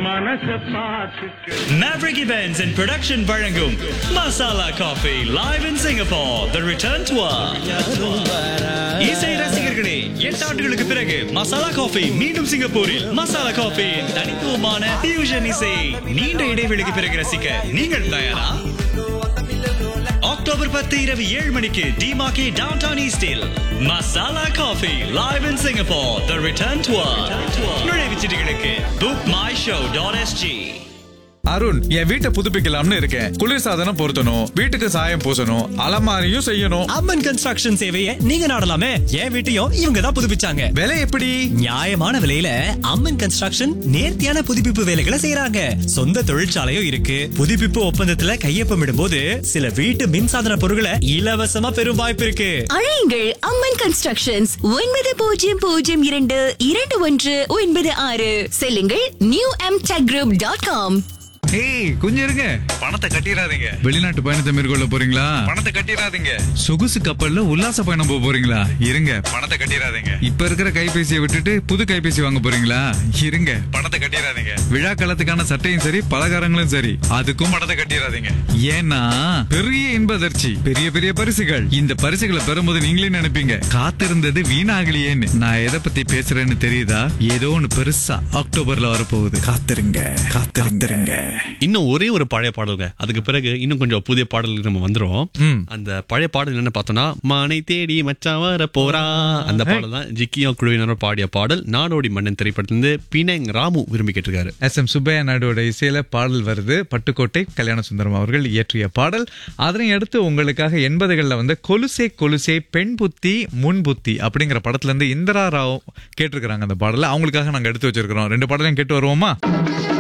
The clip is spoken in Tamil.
மனச பார்த்துக்க Maverick Events and Production வழங்கும் masala coffee live in Singapore The Return Tour இசை ரசிகர்களே எட்டு ஆண்டுகளுக்கு பிறகு மசாலா காஃபி மீண்டும் சிங்கப்பூரில் மசாலா காஃபி தனித்துவமான ஃபியூஷன் இசை நீண்ட இடைவெளிக்கு பிறகு ரசிக்க நீங்கள் தயாரா அக்டோபர் பத்து இரவு ஏழு மணிக்கு டிமாக்கி டவுன் டவுன் ஈஸ்டில் masala coffee live in Singapore the return tour நுழைவுச் சீட்டுகளுக்கு book my show dot SG Arun என் வீட்டை புதுப்பிக்கலாம்னு இருக்கேன் குளிர்சாதனம் பொருத்தணும் வீட்டுக்கு சாயம் பூசணும் அலமாரியும் செய்யணும் அம்மன் கன்ஸ்ட்ரக்ஷன் சேவையை நீங்க நாடலாமே என் வீட்டையும் இவங்க தான் புதுப்பிச்சாங்க விலை எப்படி நியாயமான விலையில அம்மன் கன்ஸ்ட்ரக்ஷன் நேர்த்தியான புதுப்பிப்பு வேலைகளை செய்யறாங்க சொந்த தொழிற்சாலையும் இருக்கு புதுப்பிப்பு ஒப்பந்தத்துல கையொப்பமிடும்போது சில வீட்டு மின்சாதன பொருட்களை இலவசமா பெறும் வாய்ப்பு இருக்கு அழையுங்கள் அம்மன் கன்ஸ்ட்ரக்ஷன்ஸ் ஒன்பது பூஜ்ஜியம் பூஜ்ஜியம் இரண்டு இரண்டு ஒன்று ஒன்பது ஆறு செல்லுங்கள் new M tech group dot com ஏய் கொஞ்சம் இருங்க பணத்தை கட்டிடாதீங்க வெளிநாட்டு பயணத்தை மேற்கொள்ள போறீங்களா பணத்தை கட்டிடாதீங்க சொகுசு கப்பல்ல உல்லாச பயணம் போக போறீங்களா இருங்க பணத்தை கட்டிடாதீங்க இப்ப இருக்கிற கைபேசியை விட்டுட்டு புது கைபேசி வாங்க போறீங்களா இருங்க பணத்தை கட்டிடாதீங்க விழா காலத்துக்கான சட்டையும் சரி பலகாரங்களும் சரி அதுக்கும் பணத்தை கட்டிடாதீங்க ஏன்னா பெரிய இன்ப அதிர்ச்சி பெரிய பெரிய பரிசுகள் இந்த பரிசுகளை பெறும்போது நீங்களே நினைப்பீங்க காத்திருந்தது வீணாகலையேன்னு நான் எதை பத்தி பேசுறேன்னு தெரியுதா ஏதோ ஒண்ணு பெருசா அக்டோபர்ல வரப்போகுது காத்திருங்க காத்திருந்துருங்க இன்னும் ஒரே ஒரு பழைய பாடலுங்க அதுக்கு பிறகு இன்னும் கொஞ்சம் புதிய பாடலுக்கு நம்ம வந்துரும் அந்த பழைய பாடல் என்ன பார்த்தோம்னா மானை தேடி மச்சான் வர போறா அந்த பாடல் தான் ஜிக்கியோ குழுவினரோட பாடிய பாடல் நாடோடி மன்னன் திரைப்படத்திலிருந்து பினங் ராமு விரும்பி கேட்டிருக்காரு எஸ் எம் சுப்பையா நாயுடுவோட இசையில பாடல் வருது பட்டுக்கோட்டை கல்யாண சுந்தரம் அவர்கள் இயற்றிய பாடல் அதனை அடுத்து உங்களுக்காக எண்பதுகள்ல வந்து கொலுசே கொலுசே பெண் புத்தி முன் புத்தி அப்படிங்கிற படத்துல இருந்து இந்திரா ராவ் கேட்டிருக்கிறாங்க அந்த பாடலை அவங்களுக்காக நாங்க எடுத்து வச்சிருக்கிறோம் ரெண்டு பாடலையும் கேட்டு வருவோமா